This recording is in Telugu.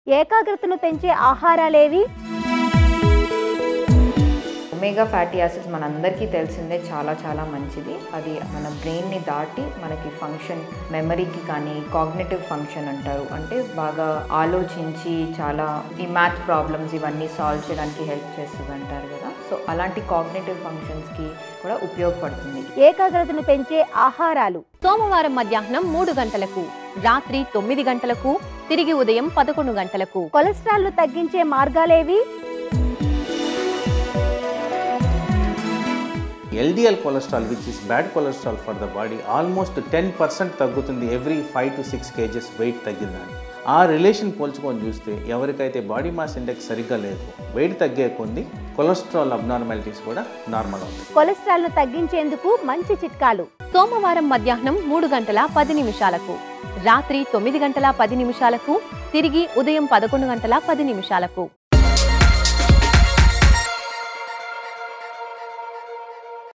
ఏకాగ్రతను పెంచే ఆహారాలేవి ఒమేగా ఫ్యాటీ యాసిడ్స్ మనందరికీ తెలిసిందే చాలా చాలా మంచిది అది మన బ్రెయిన్ని దాటి మనకి ఫంక్షన్ మెమరీకి కానీ కాగ్నేటివ్ ఫంక్షన్ అంటారు అంటే బాగా ఆలోచించి చాలా ఈ మ్యాథ్ ప్రాబ్లమ్స్ ఇవన్నీ సాల్వ్ చేయడానికి హెల్ప్ చేస్తుంది అంటారు కదా సో అలాంటి కాగ్నేటివ్ ఫంక్షన్స్కి కూడా ఉపయోగపడుతుంది ఏకాగ్రతను పెంచే ఆహారాలు సోమవారం మధ్యాహ్నం మూడు గంటలకు రాత్రి తొమ్మిది గంటలకు తిరిగి ఉదయం పదకొండు గంటలకు కొలెస్ట్రాల్ను తగ్గించే మార్గాలేవి LDL cholesterol which is bad cholesterol for the body almost ten percent తగ్గుతుంది every five to six KGs weight తగ్గిందని ఆ రిలేషన్ పోల్చుకొని చూస్తే ఎవరికైతే బాడీ మాస్ ఇండెక్స్ సరిగ్గా లేదు వెయిట్ తగ్గే కొంది కొలెస్ట్రాల్ అబ్నార్మాలిటీస్ కూడా నార్మల్ అవుతాయి కొలెస్ట్రాల్ను తగ్గించేందుకు మంచి చిట్కాలు సోమవారం మధ్యాహ్నం మూడు గంటల పది నిమిషాలకు రాత్రి తొమ్మిది గంటల పది నిమిషాలకు తిరిగి ఉదయం పదకొండు గంటల పది నిమిషాలకు